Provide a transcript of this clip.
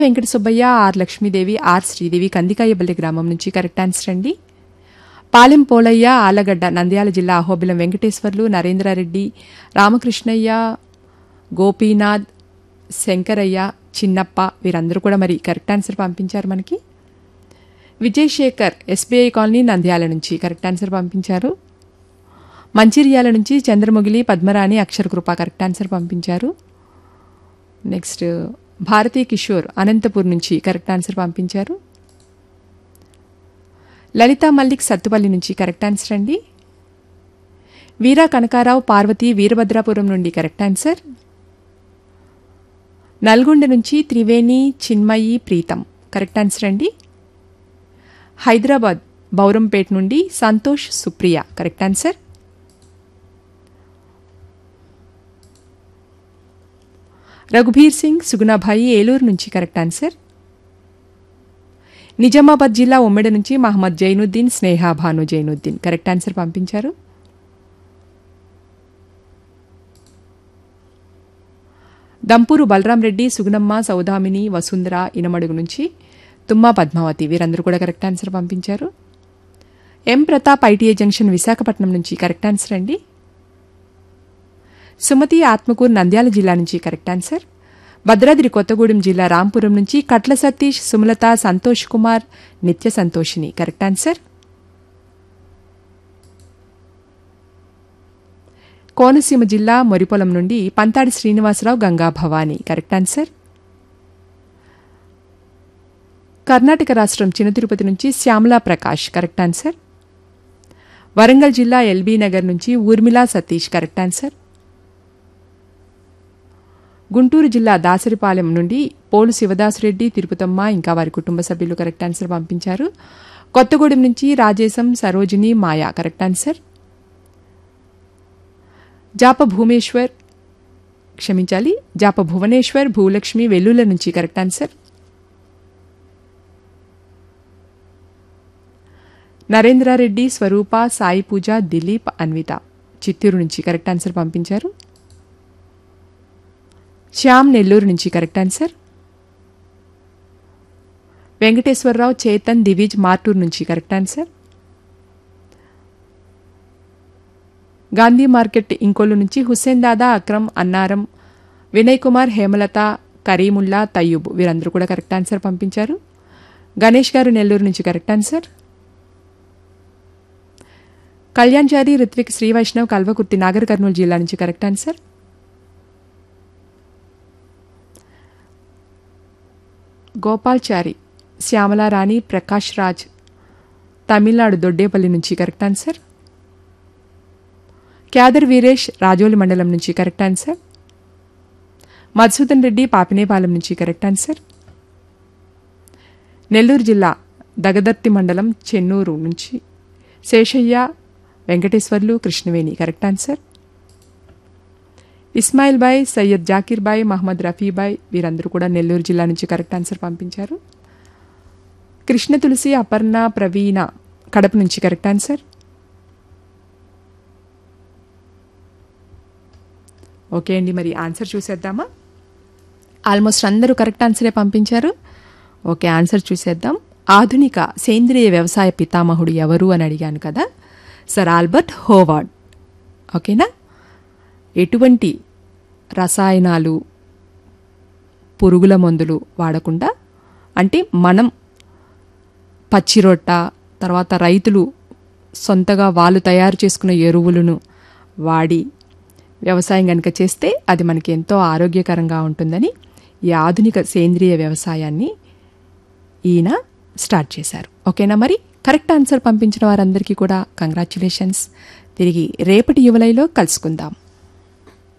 Venkata Subbaiah R Lakshmidevi R Sridevi Kandikayaballi గ్రామం నుంచి correct answer అండి పాలెం పోలయ్య ఆలగడ్డ నంద్యాల జిల్లా అహోబిలం వెంకటేశ్వర్లు నరేంద్రారెడ్డి రామకృష్ణయ్య గోపీనాథ్ శంకరయ్య చిన్నప్ప వీరందరూ కూడా మరి కరెక్ట్ ఆన్సర్ పంపించారు మనకి విజయ్ శేఖర్ ఎస్బీఐ కాలనీ నంద్యాల నుంచి కరెక్ట్ ఆన్సర్ పంపించారు మంచిర్యాల నుంచి చంద్రముగిలి పద్మరాణి అక్షరకృప కరెక్ట్ ఆన్సర్ పంపించారు నెక్స్ట్ భారతీ కిషోర్ అనంతపూర్ నుంచి కరెక్ట్ ఆన్సర్ పంపించారు లలిత మల్లిక్ సత్తుపల్లి నుంచి కరెక్ట్ ఆన్సర్ అండి వీరా కనకారావు పార్వతి వీరభద్రాపురం నుండి కరెక్ట్ ఆన్సర్ నల్గొండ నుంచి త్రివేణి చిన్మయి ప్రీతం కరెక్ట్ ఆన్సర్ అండి హైదరాబాద్ బౌరంపేట్ నుండి సంతోష్ సుప్రియ కరెక్ట్ ఆన్సర్ రఘుబీర్ సింగ్ సుగుణాభాయి ఏలూరు నుంచి కరెక్ట్ ఆన్సర్ నిజామాబాద్ జిల్లా ఉమ్మెడ నుంచి మహమ్మద్ జైనుద్దీన్ స్నేహ భాను జైనుద్దీన్ కరెక్ట్ ఆన్సర్ పంపించారు దంపూరు బలరాం రెడ్డి సుగుణమ్మ సౌదామిని వసుంధర ఇనమడుగు నుంచి తుమ్మా పద్మావతి వీరందరూ కూడా కరెక్ట్ ఆన్సర్ పంపించారు M Pratap ITI junction Visakhapatnam నుంచి కరెక్ట్ ఆన్సర్ అండి సుమతి ఆత్మకూరు నంద్యాల జిల్లా నుంచి కరెక్ట్ ఆన్సర్ భద్రాద్రి కొత్తగూడెం జిల్లా రాంపురం నుంచి కట్ల సతీష్ సుమలత సంతోష్ కుమార్ నిత్య సంతోషిని కరెక్ట్ ఆన్సర్ కోనసీమ జిల్లా మొరిపొలం నుండి పంతాడి శ్రీనివాసరావు గంగా భవానీ కరెక్ట్ ఆన్సర్ కర్ణాటక రాష్ట్రం చిన్న తిరుపతి నుంచి శ్యామలా ప్రకాష్ కరెక్ట్ ఆన్సర్ వరంగల్ జిల్లా ఎల్బీ నగర్ నుంచి ఊర్మిళా సతీష్ కరెక్ట్ ఆన్సర్ గుంటూరు జిల్లా దాసరిపాలెం నుండి పోలు శివదాసురెడ్డి తిరుపతమ్మ ఇంకా వారి కుటుంబ సభ్యులు కరెక్ట్ ఆన్సర్ పంపించారు కొత్తగూడెం నుంచి రాజేశం సరోజిని మాయా కరెక్ట్ ఆన్సర్ జాప భూమేశ్వర్ క్షమించాలి జాప భువనేశ్వర్ భూలక్ష్మి వెల్లుల నుంచి కరెక్ట్ ఆన్సర్ నరేంద్రారెడ్డి స్వరూప సాయి పూజ దిలీప్ అన్విత చిత్తూరు నుంచి కరెక్ట్ ఆన్సర్ పంపించారు శ్యామ్ నెల్లూరు నుంచి కరెక్ట్ ఆన్సర్ వెంకటేశ్వరరావు చేతన్ దివిజ్ మార్టూర్ నుంచి correct answer Gandhi market Inkollu నుంచి హుస్సేన్ దాదా అక్రమ్ అన్నారం వినయ్ కుమార్ హేమలత కరీముల్లా తయ్యూబ్ వీరందరూ కూడా కరెక్ట్ ఆన్సర్ పంపించారు గణేష్ గారు నెల్లూరు నుంచి correct answer Kalyan Chari Ritvik Sri Vaishnav Kalwakurthy Nagarkurnool జిల్లా నుంచి కరెక్ట్ ఆన్సర్ గోపాల్చారి శ్యామలారాణి ప్రకాష్ రాజ్ తమిళనాడు దొడ్డేపల్లి నుంచి కరెక్ట్ ఆన్సర్ క్యాదర్ వీరేష్ రాజోలి మండలం నుంచి కరెక్ట్ ఆన్సర్ మధుసూదన్ రెడ్డి పాపినేపాలెం నుంచి కరెక్ట్ ఆన్సర్ నెల్లూరు జిల్లా దగదర్తి మండలం చెన్నూరు నుంచి శేషయ్య వెంకటేశ్వర్లు కృష్ణవేణి కరెక్ట్ ఆన్సర్ ఇస్మాయిల్ బాయ్ సయ్యద్ జాకీర్ బాయ్ మహమ్మద్ రఫీబాయ్ వీరందరూ కూడా నెల్లూరు జిల్లా నుంచి కరెక్ట్ ఆన్సర్ పంపించారు కృష్ణ తులసి అపర్ణ ప్రవీణ కడప నుంచి కరెక్ట్ ఆన్సర్ ఓకే అండి మరి ఆన్సర్ చూసేద్దామా ఆల్మోస్ట్ అందరూ కరెక్ట్ ఆన్సరే పంపించారు ఓకే ఆన్సర్ చూసేద్దాం ఆధునిక సేంద్రియ వ్యవసాయ పితామహుడు ఎవరు అని అడిగాను కదా సర్ ఆల్బర్ట్ హోవార్డ్ ఓకేనా ఎటువంటి రసాయనాలు పురుగుల మందులు వాడకుండా అంటే మనం పచ్చిరొట్ట తర్వాత రైతులు సొంతగా వాళ్ళు తయారు చేసుకున్న ఎరువులను వాడి వ్యవసాయం కనుక చేస్తే అది మనకి ఎంతో ఆరోగ్యకరంగా ఉంటుందని ఈ ఆధునిక సేంద్రియ వ్యవసాయాన్ని ఈయన స్టార్ట్ చేశారు ఓకేనా మరి కరెక్ట్ ఆన్సర్ పంపించిన వారందరికీ కూడా కంగ్రాచ్యులేషన్స్ తిరిగి రేపటి యువలైలో కలుసుకుందాం